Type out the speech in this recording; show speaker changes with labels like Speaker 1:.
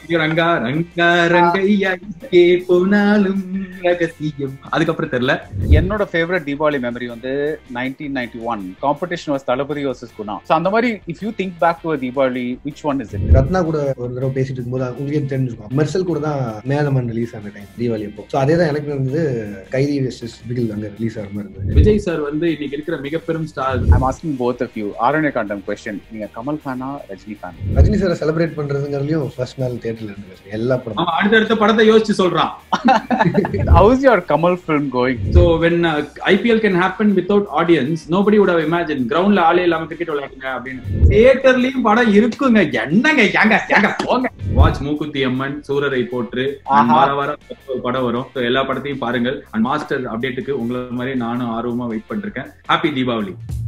Speaker 1: ரங்கா ரங்கா ரங்கையா இங்கே போனாலும் ரகசியம் அதுக்கப்புறம் தெரியல
Speaker 2: என்னோட ஃபேவரட் தீபாவளி மெமரி வந்து nineteen ninety one competition was Thalapathi versus Guna so அந்த மாதிரி if you think back to Deepavali which one is it
Speaker 3: Ratna கூட ஒரு தடவை பேசிட்டு இருக்கும்போது உங்களுக்கே தெரிஞ்சிருக்கும் மெர்சல் கூட தான் மேலமன் ரிலீஸ் ஆன டைம் தீபாவளி அப்போ ஸோ அதே தான் எனக்கு வந்து கைதி வெஸ்டஸ் பிகில் அங்க ரிலீஸ் ஆகிற மாதிரி இருந்தது
Speaker 1: விஜய் சார் வந்து இன்னைக்கு இருக்கிற மிக பெரும் star
Speaker 2: I'm asking both of you Aaranya Kaandam question நீங்க கமல் ஃபேனா ரஜினி ஃபேன்
Speaker 3: ரஜினி சாரை செலிப்ரேட் பண்றதுங்கிறதுலயும் ஃபர்ஸ்ட் நாள் தியேட்டர்ல இருந்து எல்லா படமும்
Speaker 1: அவன் அடுத்தடுத்த படத்தை யோசிச்சு சொல்றான்
Speaker 2: how's your Kamal film going
Speaker 1: so when IPL can happen without audience nobody would have imagine கிரவுண்ட்ல ஆளே இல்லாம கிரிக்கெட் விளையாடுங்க அப்படின்னு தியேட்டர்லயும் படம் இருக்குங்க என்னங்க ஏங்க ஏங்க போங்க வாட்ச் மூக்குத்தி அம்மன் சூரரை போற்று
Speaker 2: ஆஹா.
Speaker 1: வார வாரம் ஒரு படம் வரும் So எல்லா படத்தையும் பாருங்கள் அண்ட் மாஸ்டர் அப்டேட்டுக்கு உங்களை மாதிரி நானும் ஆர்வமா வெயிட் பண்ணிருக்கேன் ஹாப்பி தீபாவளி